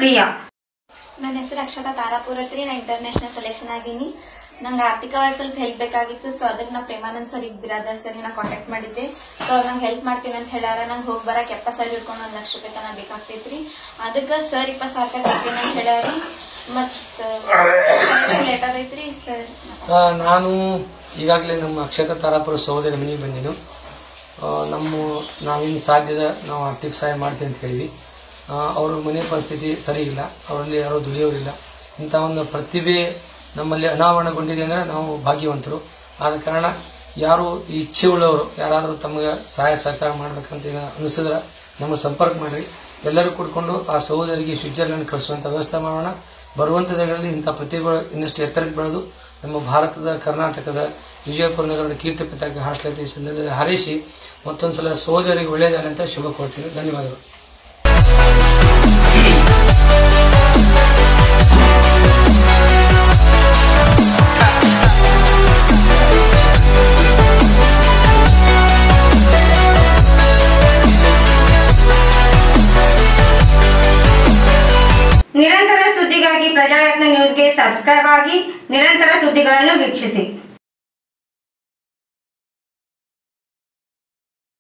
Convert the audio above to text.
ಪ್ರಿಯಾ ನನ್ನ ಹೆಸರು ಅಕ್ಷತಾ ತಾರಾಪುರತ್ರಿ ನಾ ಇಂಟರ್ನ್ಯಾಷನಲ್ ಸೆಲೆಕ್ಷನ್ ಆಗೀನಿ ನಂಗೆ ಆರ್ಥಿಕವಾಗಿ ಸ್ವಲ್ಪ ಹೆಲ್ಪ್ ಬೇಕಾಗಿತ್ತು ಸೊ ಅದಕ್ಕೆ ನಾ ಪ್ರೇಮಾನಂದ್ ಸರ್ ಈಗ ಬಿರಾದರ್ ಸರ್ ನಾ ಕಾಂಟ್ಯಾಕ್ಟ್ ಮಾಡಿದ್ದೆ ಸೊ ಅವ್ರು ನಂಗೆ ಹೆಲ್ಪ್ ಮಾಡ್ತೀನಿ ಅಂತ ಹೇಳ್ಯಾರ ನಂಗೆ ಹೋಗಿ ಬರಕ್ಕೆ ಎಪ್ಪ ಸರ್ ಹಿಡ್ಕೊಂಡು ಒಂದು ಲಕ್ಷ ರೂಪಾಯಿ ತನಕ ಬೇಕಾಗ್ತೈತ್ರಿ ಅದಕ್ಕೆ ಸರ್ ಇಪ್ಪತ್ತು ಸಾವಿರ ರೂಪಾಯಿ ಕೊಡ್ತೀನಿ ಅಂತ ಹೇಳ್ಯಾರಿ ಮತ್ತು ಲೆಟರ್ ಐತ್ರಿ ಸರ್ ಆ, ನಾನು ಈಗಾಗಲೇ ನಮ್ಮ ಅಕ್ಷತಾ ತಾರಾಪುರ ಸಹೋದರಿ ಮನೆಗೆ ಬಂದೆನು ಆ, ನಮ್ಮ ನಾವೇನು ಸಾಧ್ಯದ ನಾವು ಆರ್ಥಿಕ ಸಹಾಯ ಮಾಡ್ತೀವಿ ಅಂತ ಹೇಳಿದ್ವಿ ಆ, ಅವ್ರ ಮನೆ ಪರಿಸ್ಥಿತಿ ಸರಿ ಇಲ್ಲ ಅವರಲ್ಲಿ ಯಾರೋ ದುಡಿಯೋರಿಲ್ಲ ಇಂಥ ಒಂದು ಪ್ರತಿಭೆ ನಮ್ಮಲ್ಲಿ ಅನಾವರಣಗೊಂಡಿದೆ ಅಂದರೆ ನಾವು ಭಾಗ್ಯವಂತರು ಆದ ಕಾರಣ ಯಾರು ಈ ಇಚ್ಛೆ ಉಳ್ಳವರು ಯಾರಾದರೂ ತಮಗೆ ಸಹಾಯ ಸಹಕಾರ ಮಾಡ್ಬೇಕಂತ ಈಗ ಅನಿಸಿದ್ರೆ ನಮಗೆ ಸಂಪರ್ಕ ಮಾಡಿರಿ ಎಲ್ಲರೂ ಕೂಡ್ಕೊಂಡು ಆ ಸಹೋದರಿಗೆ ಸ್ವಿಟ್ಜರ್ಲೆಂಡ್ ಕಳಿಸುವಂಥ ವ್ಯವಸ್ಥೆ ಮಾಡೋಣ ಬರುವಂಥ ದಿನಗಳಲ್ಲಿ ಇಂಥ ಪ್ರತಿಭೆಗಳು ಇನ್ನಷ್ಟು ಎತ್ತರಕ್ಕೆ ಬೆಳೆದು ನಮ್ಮ ಭಾರತದ ಕರ್ನಾಟಕದ ವಿಜಯಪುರ ನಗರದ ಕೀರ್ತಿ ಪತಾಕ ಹಾಸ್ಟೆಲ್ ಈ ಸಂದರ್ಭದಲ್ಲಿ ಹಾರೈಸಿ ಮತ್ತೊಂದು ಸಲ ಸಹೋದರಿಗೆ ಒಳ್ಳೆಯದಾಗಲಿ ಅಂತ ಶುಭ ಕೋರ್ತೀನಿ ಧನ್ಯವಾದಗಳು ನಿರಂತರ ಸುದ್ದಿಗಾಗಿ ಪ್ರಜಾಯತ್ನ ನ್ಯೂಸ್ಗೆ ಸಬ್ಸ್ಕ್ರೈಬ್ ಆಗಿ ನಿರಂತರ ಸುದ್ದಿಗಳನ್ನು ವೀಕ್ಷಿಸಿ